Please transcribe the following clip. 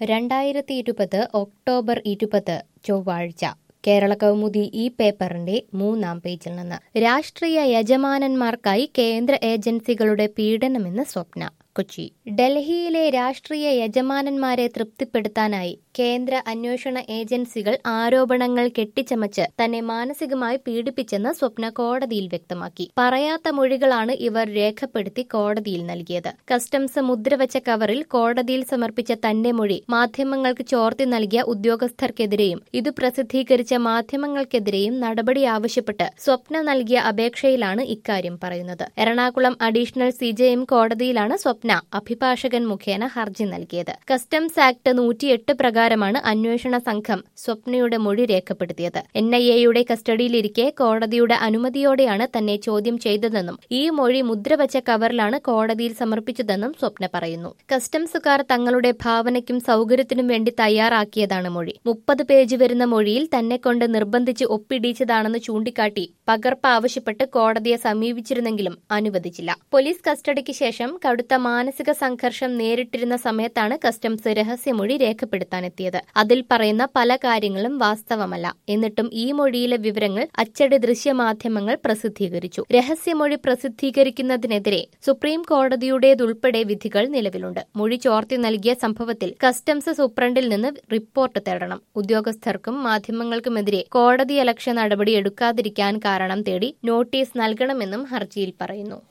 രണ്ടായിരത്തി ഇരുപത് ഒക്ടോബർ ഇരുപത് ചൊവ്വാഴ്ച കേരള കൗമുദി ഈ പേപ്പറിന്റെ മൂന്നാം പേജിൽ നിന്ന് രാഷ്ട്രീയ യജമാനന്മാർക്കായി കേന്ദ്ര ഏജൻസികളുടെ പീഡനമെന്ന് സ്വപ്ന കൊച്ചി ഡൽഹിയിലെ രാഷ്ട്രീയ യജമാനന്മാരെ തൃപ്തിപ്പെടുത്താനായി കേന്ദ്ര അന്വേഷണ ഏജൻസികൾ ആരോപണങ്ങൾ കെട്ടിച്ചമച്ച് തന്നെ മാനസികമായി പീഡിപ്പിച്ചെന്ന് സ്വപ്ന കോടതിയിൽ വ്യക്തമാക്കി പറയാത്ത മൊഴികളാണ് ഇവർ രേഖപ്പെടുത്തി കോടതിയിൽ നൽകിയത് കസ്റ്റംസ് മുദ്രവച്ച കവറിൽ കോടതിയിൽ സമർപ്പിച്ച തന്റെ മൊഴി മാധ്യമങ്ങൾക്ക് ചോർത്തി നൽകിയ ഉദ്യോഗസ്ഥർക്കെതിരെയും ഇത് പ്രസിദ്ധീകരിച്ച മാധ്യമങ്ങൾക്കെതിരെയും നടപടി ആവശ്യപ്പെട്ട് സ്വപ്ന നൽകിയ അപേക്ഷയിലാണ് ഇക്കാര്യം പറയുന്നത് എറണാകുളം അഡീഷണൽ സിജെഎം കോടതിയിലാണ് സ്വപ്ന അഭിഭാഷകൻ മുഖേന ഹർജി നൽകിയത് കസ്റ്റംസ് ആക്ട് നൂറ്റിയെട്ട് പ്രകാരമാണ് അന്വേഷണ സംഘം സ്വപ്നയുടെ മൊഴി രേഖപ്പെടുത്തിയത് എൻ ഐ എയുടെ കസ്റ്റഡിയിലിരിക്കെ കോടതിയുടെ അനുമതിയോടെയാണ് തന്നെ ചോദ്യം ചെയ്തതെന്നും ഈ മൊഴി മുദ്രവച്ച കവറിലാണ് കോടതിയിൽ സമർപ്പിച്ചതെന്നും സ്വപ്ന പറയുന്നു കസ്റ്റംസുകാർ തങ്ങളുടെ ഭാവനയ്ക്കും സൗകര്യത്തിനും വേണ്ടി തയ്യാറാക്കിയതാണ് മൊഴി മുപ്പത് പേജ് വരുന്ന മൊഴിയിൽ തന്നെ കൊണ്ട് നിർബന്ധിച്ച് ഒപ്പിടിച്ചതാണെന്ന് ചൂണ്ടിക്കാട്ടി പകർപ്പ് ആവശ്യപ്പെട്ട് കോടതിയെ സമീപിച്ചിരുന്നെങ്കിലും അനുവദിച്ചില്ല പോലീസ് കസ്റ്റഡിക്ക് ശേഷം കടുത്ത മാനസിക സംഘർഷം നേരിട്ടിരുന്ന സമയത്താണ് കസ്റ്റംസ് രഹസ്യമൊഴി രേഖപ്പെടുത്താനെത്തിയത് അതിൽ പറയുന്ന പല കാര്യങ്ങളും വാസ്തവമല്ല എന്നിട്ടും ഈ മൊഴിയിലെ വിവരങ്ങൾ അച്ചടി ദൃശ്യമാധ്യമങ്ങൾ പ്രസിദ്ധീകരിച്ചു രഹസ്യമൊഴി പ്രസിദ്ധീകരിക്കുന്നതിനെതിരെ സുപ്രീം കോടതിയുടേതുൾപ്പെടെ വിധികൾ നിലവിലുണ്ട് മൊഴി ചോർത്തി നൽകിയ സംഭവത്തിൽ കസ്റ്റംസ് സൂപ്രണ്ടിൽ നിന്ന് റിപ്പോർട്ട് തേടണം ഉദ്യോഗസ്ഥർക്കും മാധ്യമങ്ങൾക്കുമെതിരെ കോടതിയലക്ഷ്യ നടപടി എടുക്കാതിരിക്കാൻ കാരണം തേടി നോട്ടീസ് നൽകണമെന്നും ഹർജിയിൽ പറയുന്നു